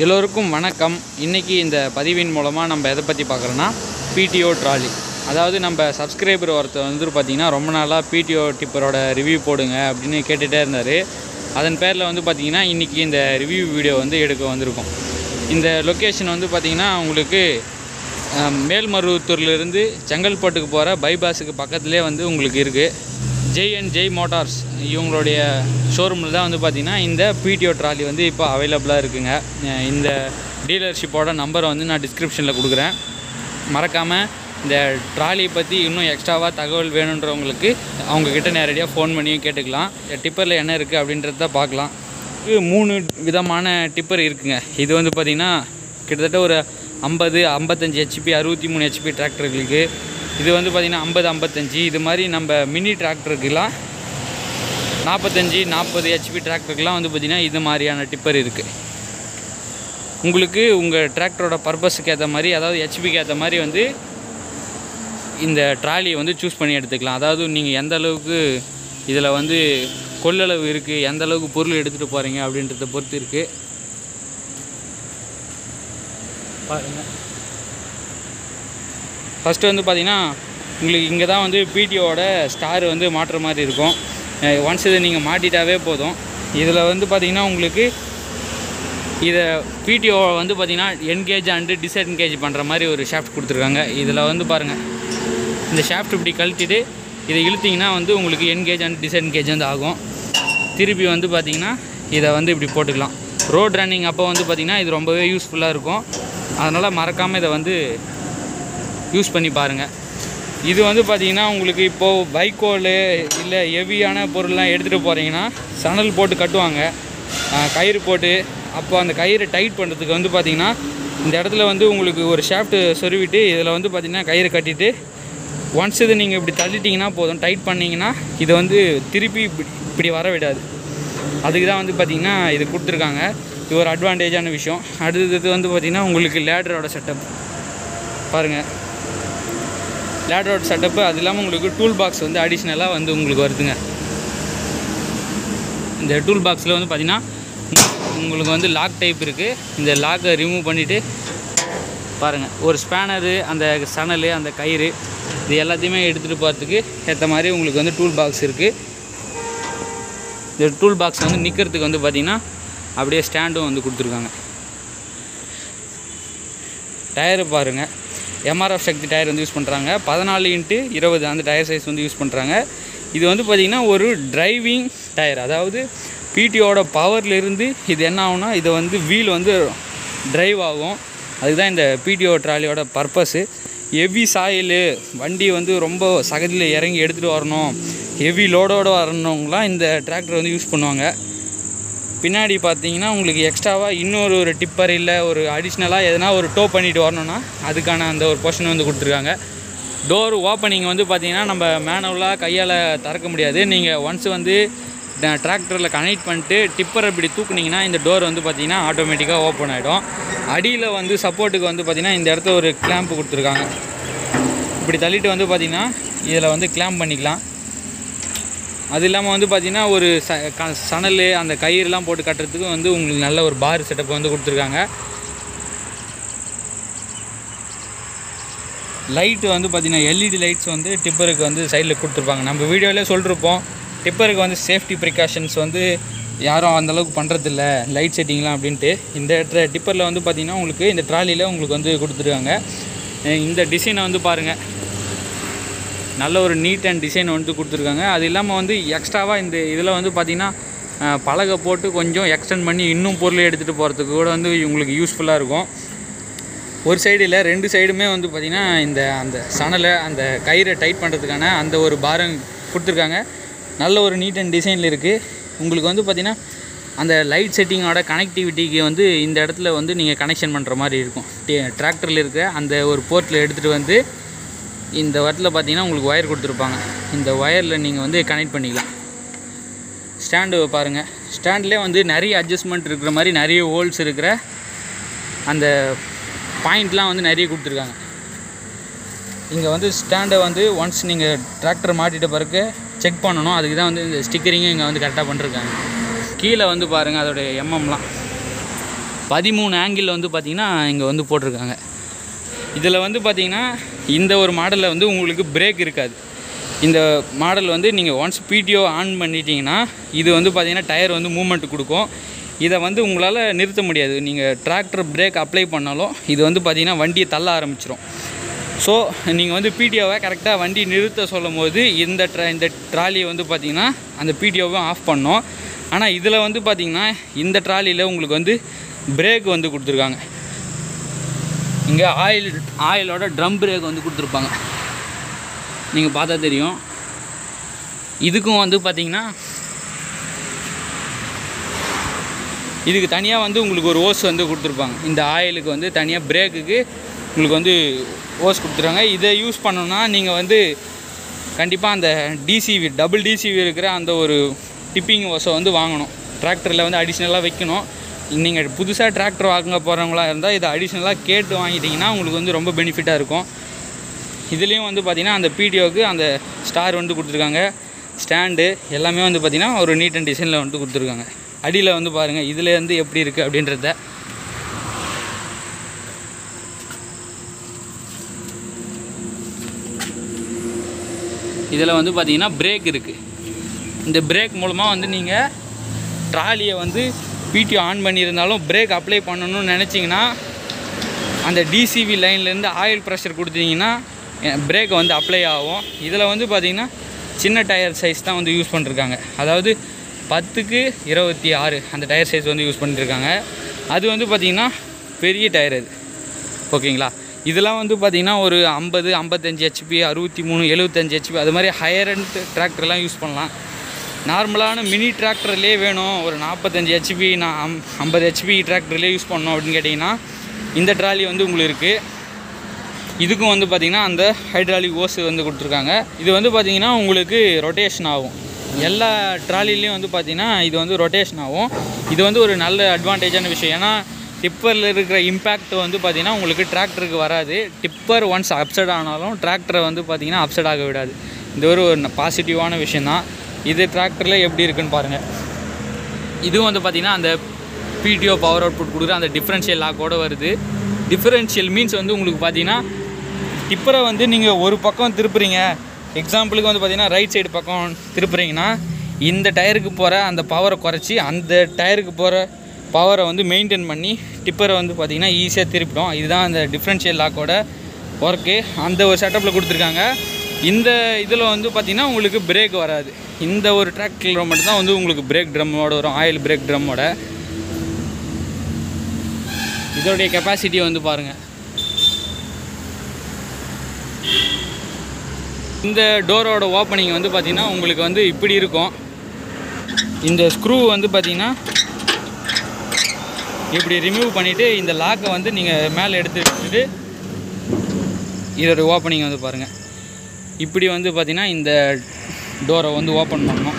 எல்லோருக்கும் வணக்கம் இன்றைக்கி இந்த பதிவின் மூலமாக நம்ம எதை பற்றி பார்க்குறோன்னா பிடிஓ ட்ராலி அதாவது நம்ம சப்ஸ்கிரைபர் ஒருத்தர் வந்துட்டு பார்த்திங்கன்னா ரொம்ப நாளாக பிடிஓ டிப்பரோட ரிவ்யூ போடுங்க அப்படின்னு கேட்டுகிட்டே இருந்தார் அதன் பேரில் வந்து பார்த்திங்கன்னா இன்றைக்கி இந்த ரிவ்யூ வீடியோ வந்து எடுக்க வந்திருக்கோம் இந்த லொக்கேஷன் வந்து பார்த்திங்கன்னா உங்களுக்கு அஹ், மேல்மருவத்தூர்லேருந்து செங்கல்பட்டுக்கு போகிற பைபாஸுக்கு பக்கத்துலேயே வந்து உங்களுக்கு இருக்குது ஜெய் அண்ட் ஜெய் மோட்டார்ஸ் இவங்களுடைய ஷோரூமில் தான் வந்து பார்த்திங்கன்னா இந்த பிடிஓ ட்ராலி வந்து இப்போ அவைலபிளாக இருக்குங்க அஹ் இந்த டீலர்ஷிப்போட நம்பரை வந்து நான் டிஸ்கிரிப்ஷனில் கொடுக்குறேன் மறக்காமல் இந்த ட்ராலியை பற்றி இன்னும் எக்ஸ்ட்ராவாக தகவல் வேணுன்றவங்களுக்கு அவங்கக்கிட்ட நேரடியாக ஃபோன் பண்ணியும் கேட்டுக்கலாம் டிப்பரில் என்ன இருக்குது அப்படின்றத பார்க்கலாம் இது மூணு விதமான டிப்பர் இருக்குங்க இது வந்து பார்த்திங்கன்னா கிட்டத்தட்ட ஒரு ஐம்பது ஐம்பத்தஞ்சு ஹெச்பி அறுபத்தி மூணு ஹெச்பி டிராக்டர்களுக்கு இது வந்து பார்த்திங்கன்னா ஐம்பது ஐம்பத்தஞ்சு இது மாதிரி நம்ம மினி டிராக்டருக்குலாம் நாற்பத்தஞ்சு நாற்பது ஹெச்பி டிராக்டருக்குலாம் வந்து பார்த்திங்கன்னா இது மாதிரியான டிப்பர் இருக்குது உங்களுக்கு உங்கள் டிராக்டரோட பர்பஸுக்கு ஏற்ற மாதிரி அதாவது ஹெச்பிக்கு ஏற்ற மாதிரி வந்து இந்த ட்ராலியை வந்து சூஸ் பண்ணி எடுத்துக்கலாம் அதாவது நீங்கள் எந்த அளவுக்கு இதில் வந்து கொள்ளளவு இருக்குது எந்த அளவுக்கு பொருள் எடுத்துகிட்டு போகிறீங்க அப்படின்றத பொறுத்து இருக்குது பாருங்கள் ஃபஸ்ட்டு வந்து பார்த்தீங்கன்னா உங்களுக்கு இங்கே தான் வந்து பிடிஓட ஸ்டார் வந்து மாட்டுற மாதிரி இருக்கும் ஒன்ஸ் இதை நீங்கள் மாட்டிட்டாவே போதும் இதில் வந்து பார்த்தீங்கன்னா உங்களுக்கு இதை பிடிஓ வந்து பார்த்தீங்கன்னா என்கேஜ் அண்டு டிஸ்என்கேஜ் பண்ணுற மாதிரி ஒரு ஷாஃப்ட் கொடுத்துருக்காங்க இதில் வந்து பாருங்கள் இந்த ஷாஃப்ட் இப்படி கழட்டிட்டு இதை இழுத்தீங்கன்னா வந்து உங்களுக்கு என்கேஜ் அண்ட் டிஸ்என்கேஜ் வந்து ஆகும் திருப்பி வந்து பார்த்தீங்கன்னா இதை வந்து இப்படி போட்டுக்கலாம் ரோட் ரன்னிங் அப்போ வந்து பார்த்திங்கன்னா இது ரொம்பவே யூஸ்ஃபுல்லாக இருக்கும் அதனால் மறக்காமல் இதை வந்து யூஸ் பண்ணி பாருங்கள் இது வந்து பார்த்திங்கன்னா உங்களுக்கு இப்போது வைக்கோல் இல்லை ஹெவியான பொருள்லாம் எடுத்துகிட்டு போகிறீங்கன்னா சணல் போட்டு கட்டுவாங்க ஆஹ் கயிறு போட்டு அப்போ அந்த கயிறை டைட் பண்ணுறதுக்கு வந்து பார்த்திங்கன்னா இந்த இடத்துல வந்து உங்களுக்கு ஒரு ஷாஃப்ட்டு சொருவிட்டு இதில் வந்து பார்த்திங்கன்னா கயிறு கட்டிட்டு ஒன்ஸ் இது நீங்கள் இப்படி தள்ளிட்டிங்கன்னா போதும் டைட் பண்ணிங்கன்னா இதை வந்து திருப்பி இப்படி இப்படி வர விடாது அதுக்கு தான் வந்து பார்த்திங்கன்னா இது கொடுத்துருக்காங்க இது ஒரு அட்வான்டேஜான விஷயம் அடுத்தது வந்து பார்த்திங்கன்னா உங்களுக்கு லேடரோட செட்டப் பாருங்கள் லேடரோட செட்டப்பு அது இல்லாமல் உங்களுக்கு டூல் பாக்ஸ் வந்து அடிஷ்னலாக வந்து உங்களுக்கு வருதுங்க இந்த டூல் பாக்ஸில் வந்து பார்த்திங்கன்னா உங்களுக்கு வந்து லாக் டைப் இருக்குது இந்த லாக்கை ரிமூவ் பண்ணிவிட்டு பாருங்கள் ஒரு ஸ்பேனரு அந்த சணல் அந்த கயிறு இது எல்லாத்தையுமே எடுத்துகிட்டு போகிறதுக்கு ஏற்ற மாதிரி உங்களுக்கு வந்து டூல் பாக்ஸ் இருக்குது இந்த டூல் பாக்ஸ் வந்து நிற்கிறதுக்கு வந்து பார்த்திங்கன்னா அப்படியே ஸ்டாண்டும் வந்து கொடுத்துருக்காங்க டயரு பாருங்கள் எம்ஆர்எஃப் சக்தி டயர் வந்து யூஸ் பண்ணுறாங்க பதினாலு இன்ட்டு இருபது அந்த டயர் சைஸ் வந்து யூஸ் பண்ணுறாங்க இது வந்து பார்த்திங்கன்னா ஒரு டிரைவிங் டயர் அதாவது பிடிஓட பவர்லேருந்து இது என்ன ஆகும்னா இது வந்து வீல் வந்து டிரைவ் ஆகும் அதுக்கு தான் இந்த பிடிஓ ட்ராலியோட பர்பஸு ஹெவி சாயிலு வண்டி வந்து ரொம்ப சகதியில் இறங்கி எடுத்துகிட்டு வரணும் ஹெவி லோடோடு வரணுங்களாம் இந்த டிராக்டர் வந்து யூஸ் பண்ணுவாங்க பின்னாடி பார்த்தீங்கன்னா உங்களுக்கு எக்ஸ்ட்ராவாக இன்னொரு ஒரு டிப்பர் இல்லை ஒரு அடிஷ்னலாக எதனா ஒரு டோ பண்ணிட்டு வரணும்னா அதுக்கான அந்த ஒரு பொஷன் வந்து கொடுத்துருக்காங்க டோர் ஓப்பனிங் வந்து பார்த்தீங்கன்னா நம்ம மேனுவலாக கையால் திறக்க முடியாது நீங்கள் ஒன்ஸ் வந்து டிராக்டரில் கனெக்ட் பண்ணிட்டு டிப்பரை இப்படி தூக்குனீங்கன்னா இந்த டோர் வந்து பார்த்தீங்கன்னா ஆட்டோமேட்டிக்காக ஓப்பன் ஆகிடும் அடியில் வந்து சப்போர்ட்டுக்கு வந்து பார்த்தீங்கன்னா இந்த இடத்துல ஒரு கிளாம்ப் கொடுத்துருக்காங்க இப்படி தள்ளிட்டு வந்து பார்த்தீங்கன்னா இதில் வந்து கிளாம்ப் பண்ணிக்கலாம் அது இல்லாமல் வந்து பார்த்தீங்கன்னா ஒரு ச க சணல் அந்த கயிறுலாம் போட்டு கட்டுறதுக்கு வந்து உங்களுக்கு நல்ல ஒரு பார் செட்டப் வந்து கொடுத்துருக்காங்க லைட்டு வந்து பார்த்தீங்கன்னா எல்இடி லைட்ஸ் வந்து டிப்பருக்கு வந்து சைடில் கொடுத்துருப்பாங்க நம்ம வீடியோவிலே சொல்லிருப்போம் டிப்பருக்கு வந்து சேஃப்டி ப்ரிகாஷன்ஸ் வந்து யாரும் அந்தளவுக்கு பண்ணுறதில்ல லைட் செட்டிங்லாம் அப்படின்ட்டு இந்த இடத்துல டிப்பரில் வந்து பார்த்திங்கன்னா உங்களுக்கு இந்த ட்ராலியில் உங்களுக்கு வந்து கொடுத்துருக்காங்க அஹ் இந்த டிசைனை வந்து பாருங்கள் நல்ல ஒரு நீட் அண்ட் டிசைன் வந்து கொடுத்துருக்காங்க அது இல்லாமல் வந்து எக்ஸ்ட்ராவாக இந்த இதில் வந்து பார்த்திங்கன்னா அஹ், பலகை போட்டு கொஞ்சம் எக்ஸ்டெண்ட் பண்ணி இன்னும் பொருள் எடுத்துகிட்டு போகிறதுக்கு கூட வந்து உங்களுக்கு யூஸ்ஃபுல்லாக இருக்கும் ஒரு சைடு இல்லை ரெண்டு சைடுமே வந்து பார்த்திங்கன்னா இந்த அந்த சணலை அந்த கயிறை டைட் பண்ணுறதுக்கான அந்த ஒரு பாரம் கொடுத்துருக்காங்க நல்ல ஒரு நீட் அண்ட் டிசைனில் இருக்குது உங்களுக்கு வந்து பார்த்திங்கன்னா அந்த லைட் செட்டிங்கோட கனெக்டிவிட்டிக்கு வந்து இந்த இடத்துல வந்து நீங்கள் கனெக்ஷன் பண்ணுற மாதிரி இருக்கும் டிராக்டரில் இருக்கிற அந்த ஒரு போர்ட்டில் எடுத்துகிட்டு வந்து இந்த இடத்துல பார்த்தீங்கன்னா உங்களுக்கு ஒயர் கொடுத்துருப்பாங்க இந்த ஒயரில் நீங்கள் வந்து கனெக்ட் பண்ணிக்கலாம் ஸ்டாண்டு பாருங்கள் ஸ்டாண்ட்லேயே வந்து நிறைய அட்ஜஸ்ட்மெண்ட் இருக்கிற மாதிரி நிறைய ஹோல்ஸ் இருக்கிற அந்த பாயிண்ட்லாம் வந்து நிறைய கொடுத்துருக்காங்க இங்கே வந்து ஸ்டாண்டை வந்து ஒன்ஸ் நீங்கள் டிராக்டர் மாட்டிட்ட பிறகு செக் பண்ணணும் அதுக்கு தான் வந்து இந்த ஸ்டிக்கரிங்கும் இங்கே வந்து கரெக்டாக பண்ணிருக்காங்க கீழே வந்து பாருங்கள் அதோடைய எம்எம்லாம் பதிமூணு ஆங்கிளில் வந்து பார்த்திங்கன்னா இங்கே வந்து போட்டிருக்காங்க இதில் வந்து பார்த்திங்கன்னா இந்த ஒரு மாடலில் வந்து உங்களுக்கு பிரேக் இருக்காது இந்த மாடல் வந்து நீங்கள் ஒன்ஸ் பிடிஓ ஆன் பண்ணிட்டீங்கன்னா இது வந்து பார்த்திங்கன்னா டயர் வந்து மூமெண்ட் கொடுக்கும் இதை வந்து உங்களால் நிறுத்த முடியாது நீங்கள் டிராக்டர் பிரேக் அப்ளை பண்ணாலும் இது வந்து பார்த்திங்கன்னா வண்டியை தள்ள ஆரம்பிச்சிரும் ஸோ நீங்கள் வந்து பிடிஓவை கரெக்டாக வண்டி நிறுத்த சொல்லும் போது இந்த ட்ரா இந்த ட்ராலியை வந்து பார்த்திங்கன்னா அந்த பிடிஓவும் ஆஃப் பண்ணோம் ஆனால் இதில் வந்து பார்த்திங்கன்னா இந்த ட்ராலியில் உங்களுக்கு வந்து பிரேக் வந்து கொடுத்துருக்காங்க இங்கே ஆயில் ஆயிலோட ட்ரம் பிரேக் வந்து கொடுத்துருப்பாங்க நீங்கள் பார்த்தா தெரியும் இதுக்கும் வந்து பார்த்தீங்கன்னா இதுக்கு தனியாக வந்து உங்களுக்கு ஒரு ஓஸ் வந்து கொடுத்துருப்பாங்க இந்த ஆயிலுக்கு வந்து தனியாக பிரேக்குக்கு உங்களுக்கு வந்து ஓஸ் கொடுத்துருவாங்க இதை யூஸ் பண்ணணும்னா நீங்கள் வந்து கண்டிப்பாக அந்த டிசிவி டபுள் டிசிவி இருக்கிற அந்த ஒரு டிப்பிங் ஓஸை வந்து வாங்கணும் டிராக்டரில் வந்து அடிஷ்னலாக வைக்கணும் நீங்கள் புதுசாக டிராக்டர் வாங்க போகிறவங்களா இருந்தால் இதை அடிஷ்னலாக கேட்டு வாங்கிட்டீங்கன்னா உங்களுக்கு வந்து ரொம்ப பெனிஃபிட்டாக இருக்கும் இதுலேயும் வந்து பார்த்திங்கன்னா அந்த பிடிஓக்கு அந்த ஸ்டார் வந்து கொடுத்துருக்காங்க ஸ்டாண்டு எல்லாமே வந்து பார்த்திங்கன்னா ஒரு நீட் அண்ட் டிசைனில் வந்து கொடுத்துருக்காங்க அடியில் வந்து பாருங்கள் இதில் வந்து எப்படி இருக்குது அப்படின்றத இதில் வந்து பார்த்திங்கன்னா பிரேக் இருக்குது இந்த பிரேக் மூலமாக வந்து நீங்கள் ட்ராலியை வந்து பிடிஓ ஆன் பண்ணியிருந்தாலும் பிரேக் அப்ளை பண்ணணும்னு நினச்சிங்கன்னா அந்த டிசிவி லைன்லேருந்து ஆயில் ப்ரெஷர் கொடுத்தீங்கன்னா பிரேக் வந்து அப்ளை ஆகும் இதில் வந்து பார்த்திங்கன்னா சின்ன டயர் சைஸ் தான் வந்து யூஸ் பண்ணிருக்காங்க அதாவது பத்துக்கு இருபத்தி ஆறு அந்த டயர் சைஸ் வந்து யூஸ் பண்ணிருக்காங்க அது வந்து பார்த்திங்கன்னா பெரிய டயர் அது ஓகேங்களா இதெல்லாம் வந்து பார்த்திங்கன்னா ஒரு ஐம்பது ஐம்பத்தஞ்சு ஹெச்பி அறுபத்தி மூணு எழுபத்தஞ்சு ஹெச்பி அது மாதிரி ஹையர் அண்ட் டிராக்டர்லாம் யூஸ் பண்ணலாம் நார்மலான மினி டிராக்டர்லேயே வேணும் ஒரு நாற்பத்தஞ்சு ஹெச்பி நான் அம் ஐம்பது ஹெச்பி டிராக்டர்லேயே யூஸ் பண்ணணும் அப்படின்னு கேட்டிங்கன்னா இந்த ட்ராலி வந்து உங்களுக்கு இருக்குது இதுக்கும் வந்து பார்த்திங்கன்னா அந்த ஹைட்ராலிக் ஓஸ் வந்து கொடுத்துருக்காங்க இது வந்து பார்த்திங்கன்னா உங்களுக்கு ரொட்டேஷன் ஆகும் எல்லா ட்ராலிலையும் வந்து பார்த்திங்கன்னா இது வந்து ரொட்டேஷன் ஆகும் இது வந்து ஒரு நல்ல அட்வான்டேஜான விஷயம் ஏன்னா டிப்பரில் இருக்கிற இம்பேக்ட் வந்து பார்த்திங்கன்னா உங்களுக்கு டிராக்டருக்கு வராது டிப்பர் ஒன்ஸ் அப்செட் ஆனாலும் டிராக்டரை வந்து பார்த்திங்கன்னா அப்செட் ஆக விடாது இது ஒரு பாசிட்டிவான விஷயந்தான் இது டிராக்டரில் எப்படி இருக்குன்னு பாருங்கள் இதுவும் வந்து பார்த்திங்கன்னா அந்த பிடிஓ பவர் அவுட்புட் கொடுக்குற அந்த டிஃப்ரென்ஷியல் லாக்கோட வருது டிஃப்ரென்ஷியல் மீன்ஸ் வந்து உங்களுக்கு பார்த்தீங்கன்னா டிப்பரை வந்து நீங்கள் ஒரு பக்கம் திருப்புறீங்க எக்ஸாம்பிளுக்கு வந்து பார்த்தீங்கன்னா ரைட் சைடு பக்கம் திருப்புறீங்கன்னா இந்த டயருக்கு போகிற அந்த பவரை குறைச்சி அந்த டயருக்கு போகிற பவரை வந்து மெயின்டைன் பண்ணி டிப்பரை வந்து பார்த்திங்கன்னா ஈஸியாக திருப்பிடும் இதுதான் அந்த டிஃப்ரென்ஷியல் லாக்கோட ஒர்க்கு அந்த ஒரு செட்டப்பில் கொடுத்துருக்காங்க இந்த இதில் வந்து பார்த்திங்கன்னா உங்களுக்கு பிரேக் வராது இந்த ஒரு டிராக்டரில் மட்டும்தான் வந்து உங்களுக்கு பிரேக் ட்ரம்மோட வரும் ஆயில் பிரேக் ட்ரம்மோட இதோடைய கெப்பாசிட்டி வந்து பாருங்கள் இந்த டோரோட ஓப்பனிங் வந்து பார்த்திங்கன்னா உங்களுக்கு வந்து இப்படி இருக்கும் இந்த ஸ்க்ரூ வந்து பார்த்திங்கன்னா இப்படி ரிமூவ் பண்ணிவிட்டு இந்த லாக்கை வந்து நீங்கள் மேலே எடுத்து வச்சுட்டு இதோட ஓப்பனிங் வந்து பாருங்கள் இப்படி வந்து பார்த்திங்கன்னா இந்த டோரை வந்து ஓப்பன் பண்ணணும்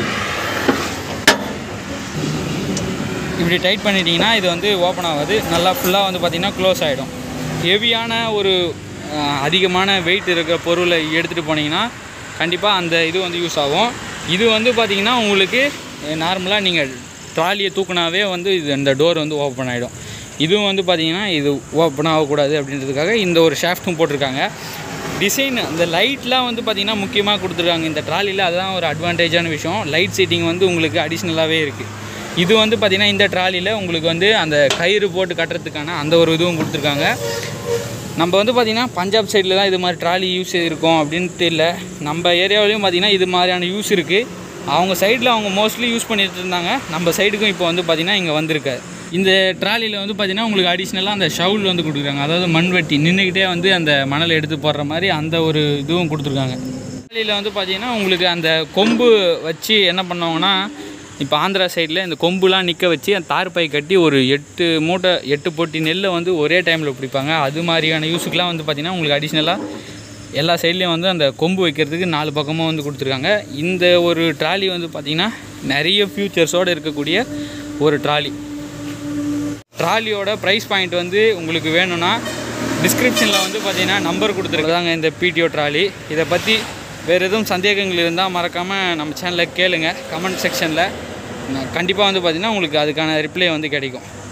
இப்படி டைட் பண்ணிட்டீங்கன்னா இது வந்து ஓப்பன் ஆகாது நல்லா ஃபுல்லாக வந்து பார்த்திங்கன்னா க்ளோஸ் ஆகிடும் ஹெவியான ஒரு அஹ், அதிகமான வெயிட் இருக்கிற பொருளை எடுத்துகிட்டு போனீங்கன்னா கண்டிப்பாக அந்த இது வந்து யூஸ் ஆகும் இது வந்து பார்த்திங்கன்னா உங்களுக்கு நார்மலாக நீங்கள் ட்ராலியை தூக்குனாவே வந்து இது இந்த டோர் வந்து ஓப்பன் ஆகிடும் இதுவும் வந்து பார்த்திங்கன்னா இது ஓப்பன் ஆகக்கூடாது அப்படின்றதுக்காக இந்த ஒரு ஷாஃப்ட்டும் போட்டிருக்காங்க டிசைன் அந்த லைட்லாம் வந்து பார்த்திங்கன்னா முக்கியமாக கொடுத்துருக்காங்க இந்த ட்ராலியில் அதுதான் ஒரு அட்வான்டேஜான விஷயம் லைட் சீட்டிங் வந்து உங்களுக்கு அடிஷ்னலாகவே இருக்குது இது வந்து பார்த்திங்கன்னா இந்த ட்ராலியில் உங்களுக்கு வந்து அந்த கயிறு போட்டு கட்டுறதுக்கான அந்த ஒரு இதுவும் கொடுத்துருக்காங்க நம்ம வந்து பார்த்திங்கன்னா பஞ்சாப் சைடில் தான் இது மாதிரி ட்ராலி யூஸ் இருக்கும் அப்படின்ட்டு இல்லை நம்ம ஏரியாவிலையும் பார்த்திங்கன்னா இது மாதிரியான யூஸ் இருக்குது அவங்க சைடில் அவங்க மோஸ்ட்லி யூஸ் பண்ணிட்டு இருந்தாங்க நம்ம சைடுக்கும் இப்போ வந்து பார்த்திங்கன்னா இங்கே வந்திருக்காரு இந்த ட்ராலியில் வந்து பார்த்திங்கன்னா உங்களுக்கு அடிஷ்னலாக அந்த ஷவுல் வந்து கொடுக்குறாங்க அதாவது மண்வெட்டி நின்றுக்கிட்டே வந்து அந்த மணலை எடுத்து போடுற மாதிரி அந்த ஒரு இதுவும் கொடுத்துருக்காங்க ட்ராலியில் வந்து பார்த்திங்கன்னா உங்களுக்கு அந்த கொம்பு வச்சு என்ன பண்ணுவாங்கன்னா இப்போ ஆந்திரா சைடில் இந்த கொம்புலாம் நிற்க வச்சு அந்த தார் பை கட்டி ஒரு எட்டு மூட்டை எட்டு பொட்டி நெல்லை வந்து ஒரே டைமில் பிடிப்பாங்க அது மாதிரியான யூஸுக்கெலாம் வந்து பார்த்திங்கன்னா உங்களுக்கு அடிஷ்னலாக எல்லா சைட்லேயும் வந்து அந்த கொம்பு வைக்கிறதுக்கு நாலு பக்கமும் வந்து கொடுத்துருக்காங்க இந்த ஒரு ட்ராலி வந்து பார்த்திங்கன்னா நிறைய ஃபியூச்சர்ஸோடு இருக்கக்கூடிய ஒரு ட்ராலி ட்ராலியோட ப்ரைஸ் பாயிண்ட் வந்து உங்களுக்கு வேணும்னா டிஸ்கிரிப்ஷனில் வந்து பார்த்தீங்கன்னா நம்பர் கொடுத்துருக்காங்க இந்த பிடிஓ ட்ராலி இதை பற்றி வேறு எதுவும் சந்தேகங்கள் இருந்தால் மறக்காமல் நம்ம சேனலில் கேளுங்க கமெண்ட் செக்ஷனில் கண்டிப்பாக வந்து பார்த்திங்கன்னா உங்களுக்கு அதுக்கான ரிப்ளை வந்து கிடைக்கும்